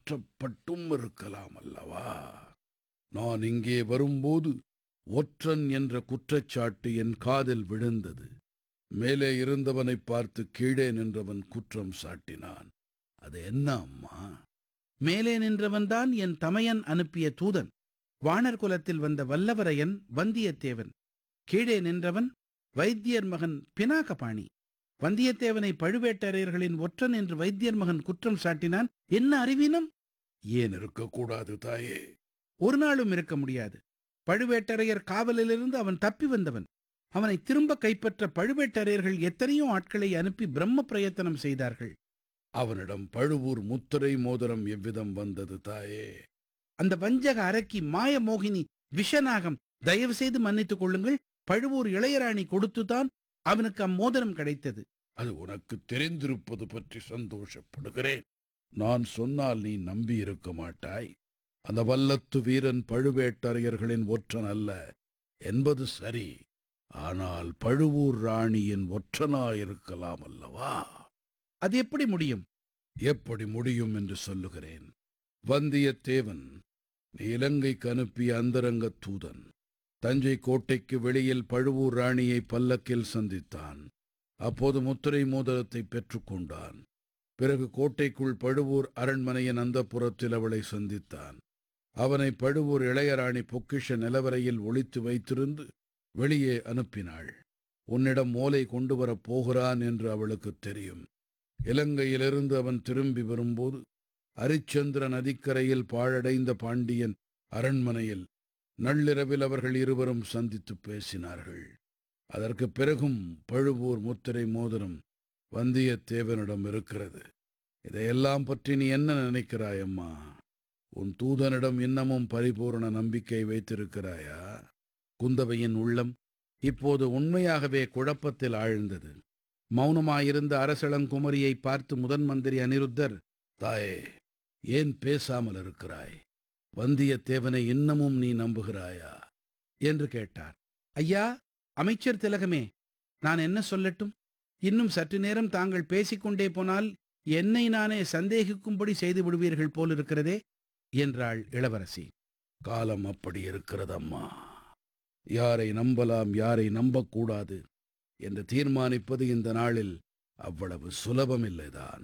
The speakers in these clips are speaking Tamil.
மாற்றப்பட்டும் இருக்கலாம் அல்லவா நான் இங்கே வரும்போது ஒற்றன் என்ற குற்றச்சாட்டு என் காதில் விழுந்தது மேலே இருந்தவனைப் பார்த்து கீழே நின்றவன் குற்றம் சாட்டினான் அது என்ன அம்மா மேலே நின்றவன்தான் என் தமையன் அனுப்பிய தூதன் வாணர் குலத்தில் வந்த வல்லவரையன் வந்தியத்தேவன் கீழே நின்றவன் வைத்தியர் மகன் பினாகபாணி வந்தியத்தேவனை பழுவேட்டரையர்களின் ஒற்றன் என்று வைத்தியர் மகன் குற்றம் சாட்டினான் என்ன அறிவீனம் ஏன் இருக்கக்கூடாது தாயே ஒரு நாளும் இருக்க முடியாது பழுவேட்டரையர் காவலிலிருந்து அவன் தப்பி வந்தவன் அவனை திரும்ப கைப்பற்ற பழுவேட்டரையர்கள் எத்தனையோ ஆட்களை அனுப்பி பிரம்ம பிரயத்தனம் செய்தார்கள் அவனிடம் பழுவூர் முத்திரை மோதிரம் எவ்விதம் வந்தது தாயே அந்த வஞ்சக அரக்கி மாயமோகினி விஷநாகம் தயவு செய்து மன்னித்துக் கொள்ளுங்கள் பழுவூர் இளையராணி கொடுத்துதான் அவனுக்கு அம்மோதிரம் கிடைத்தது அது உனக்கு தெரிந்திருப்பது பற்றி சந்தோஷப்படுகிறேன் நான் சொன்னால் நீ நம்பி இருக்க மாட்டாய் அந்த வல்லத்து வீரன் பழுவேட்டரையர்களின் ஒற்றன் அல்ல என்பது சரி ஆனால் பழுவூர் ராணியின் ஒற்றனாயிருக்கலாம் அல்லவா அது எப்படி முடியும் எப்படி முடியும் என்று சொல்லுகிறேன் வந்தியத்தேவன் நீ இலங்கைக்கு அனுப்பிய அந்தரங்க தூதன் தஞ்சை கோட்டைக்கு வெளியில் பழுவூர் ராணியை பல்லக்கில் சந்தித்தான் அப்போது முத்திரை மோதிரத்தை பெற்றுக்கொண்டான் பிறகு கோட்டைக்குள் பழுவூர் அரண்மனையின் அந்தப்புறத்தில் அவளை சந்தித்தான் அவனை பழுவூர் இளையராணி பொக்கிஷ நிலவரையில் ஒளித்து வைத்திருந்து வெளியே அனுப்பினாள் உன்னிடம் ஓலை கொண்டு வரப் போகிறான் என்று அவளுக்குத் தெரியும் இலங்கையிலிருந்து அவன் திரும்பி வரும்போது அரிச்சந்திர நதிக்கரையில் பாழடைந்த பாண்டியன் அரண்மனையில் நள்ளிரவில் அவர்கள் இருவரும் சந்தித்து பேசினார்கள் அதற்குப் பிறகும் பழுவூர் முத்திரை மோதிரம் வந்தியத்தேவனிடம் இருக்கிறது இதையெல்லாம் பற்றி நீ என்ன நினைக்கிறாய் அம்மா உன் தூதனிடம் இன்னமும் பரிபூரண நம்பிக்கை வைத்திருக்கிறாயா குந்தவையின் உள்ளம் இப்போது உண்மையாகவே குழப்பத்தில் ஆழ்ந்தது மௌனமாயிருந்த அரசளங்குமரியை பார்த்து முதன் மந்திரி அனிருத்தர் தாயே ஏன் பேசாமல் இருக்கிறாய் வந்தியத்தேவனை இன்னமும் நீ நம்புகிறாயா என்று கேட்டார் ஐயா அமைச்சர் திலகமே நான் என்ன சொல்லட்டும் இன்னும் சற்று நேரம் தாங்கள் பேசிக்கொண்டே போனால் என்னை நானே சந்தேகிக்கும்படி செய்து விடுவீர்கள் போலிருக்கிறதே என்றாள் இளவரசி காலம் அப்படி இருக்கிறதம்மா யாரை நம்பலாம் யாரை நம்பக்கூடாது என்று தீர்மானிப்பது இந்த நாளில் அவ்வளவு சுலபமில்லைதான்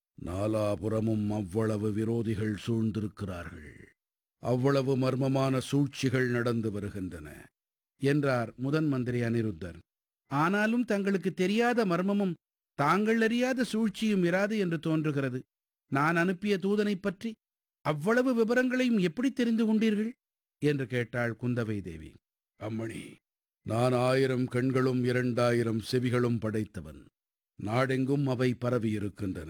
நாலாபுறமும் அவ்வளவு விரோதிகள் சூழ்ந்திருக்கிறார்கள் அவ்வளவு மர்மமான சூழ்ச்சிகள் நடந்து வருகின்றன என்றார் முதன் மந்திரி அனிருத்தர் ஆனாலும் தங்களுக்கு தெரியாத மர்மமும் தாங்கள் அறியாத சூழ்ச்சியும் இராது என்று தோன்றுகிறது நான் அனுப்பிய தூதனைப் பற்றி அவ்வளவு விவரங்களையும் எப்படி தெரிந்து கொண்டீர்கள் என்று கேட்டாள் குந்தவை தேவி அம்மணி நான் ஆயிரம் கண்களும் இரண்டாயிரம் செவிகளும் படைத்தவன் நாடெங்கும் அவை பரவி இருக்கின்றன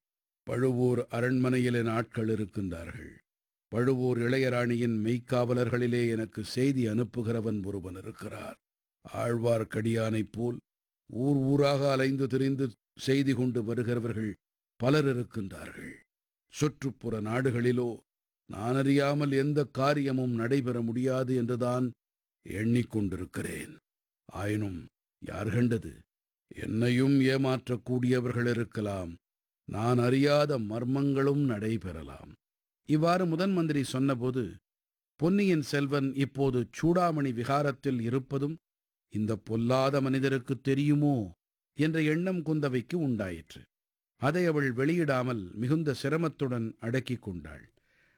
பழுவூர் அரண்மனையில் என் ஆட்கள் இருக்கின்றார்கள் பழுவூர் இளையராணியின் மெய்க்காவலர்களிலே எனக்கு செய்தி அனுப்புகிறவன் ஒருவன் இருக்கிறார் ஆழ்வார்க்கடியானைப் போல் ஊர் ஊராக அலைந்து திரிந்து செய்தி கொண்டு வருகிறவர்கள் பலர் இருக்கின்றார்கள் சுற்றுப்புற நாடுகளிலோ நான் அறியாமல் எந்த காரியமும் நடைபெற முடியாது என்றுதான் எண்ணிக்கொண்டிருக்கிறேன் ஆயினும் யார் கண்டது என்னையும் ஏமாற்றக்கூடியவர்கள் இருக்கலாம் நான் அறியாத மர்மங்களும் நடைபெறலாம் இவ்வாறு முதன் மந்திரி சொன்னபோது பொன்னியின் செல்வன் இப்போது சூடாமணி விகாரத்தில் இருப்பதும் இந்த பொல்லாத மனிதருக்கு தெரியுமோ என்ற எண்ணம் குந்தவைக்கு உண்டாயிற்று அதை அவள் வெளியிடாமல் மிகுந்த சிரமத்துடன் அடக்கிக் கொண்டாள்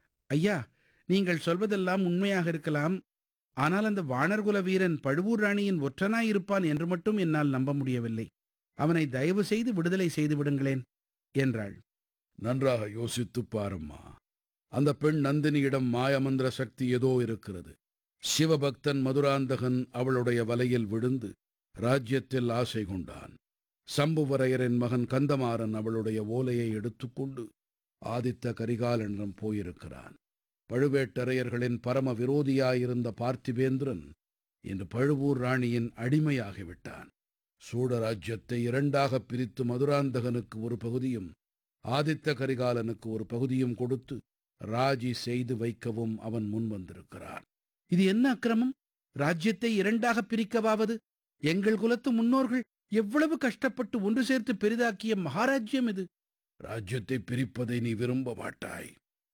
ஐயா நீங்கள் சொல்வதெல்லாம் உண்மையாக இருக்கலாம் ஆனால் அந்த வானர்குல வீரன் பழுவூர் ராணியின் ஒற்றனாயிருப்பான் என்று மட்டும் என்னால் நம்ப முடியவில்லை அவனை தயவு செய்து விடுதலை செய்து விடுங்களேன் என்றாள் நன்றாக யோசித்துப் பாரம்மா அந்த பெண் நந்தினியிடம் மாயமந்திர சக்தி ஏதோ இருக்கிறது சிவபக்தன் மதுராந்தகன் அவளுடைய வலையில் விழுந்து ராஜ்யத்தில் ஆசை கொண்டான் சம்புவரையரின் மகன் கந்தமாறன் அவளுடைய ஓலையை எடுத்துக்கொண்டு ஆதித்த கரிகாலனிடம் போயிருக்கிறான் பழுவேட்டரையர்களின் பரம விரோதியாயிருந்த பார்த்திபேந்திரன் இன்று பழுவூர் ராணியின் அடிமையாகிவிட்டான் சூட ராஜ்யத்தை இரண்டாகப் பிரித்து மதுராந்தகனுக்கு ஒரு பகுதியும் ஆதித்த கரிகாலனுக்கு ஒரு பகுதியும் கொடுத்து ராஜி செய்து வைக்கவும் அவன் முன் வந்திருக்கிறான் இது என்ன அக்கிரமம் ராஜ்யத்தை இரண்டாக பிரிக்கவாவது எங்கள் குலத்து முன்னோர்கள் எவ்வளவு கஷ்டப்பட்டு ஒன்று சேர்த்து பெரிதாக்கிய மகாராஜ்யம் இது ராஜ்யத்தை பிரிப்பதை நீ விரும்ப மாட்டாய்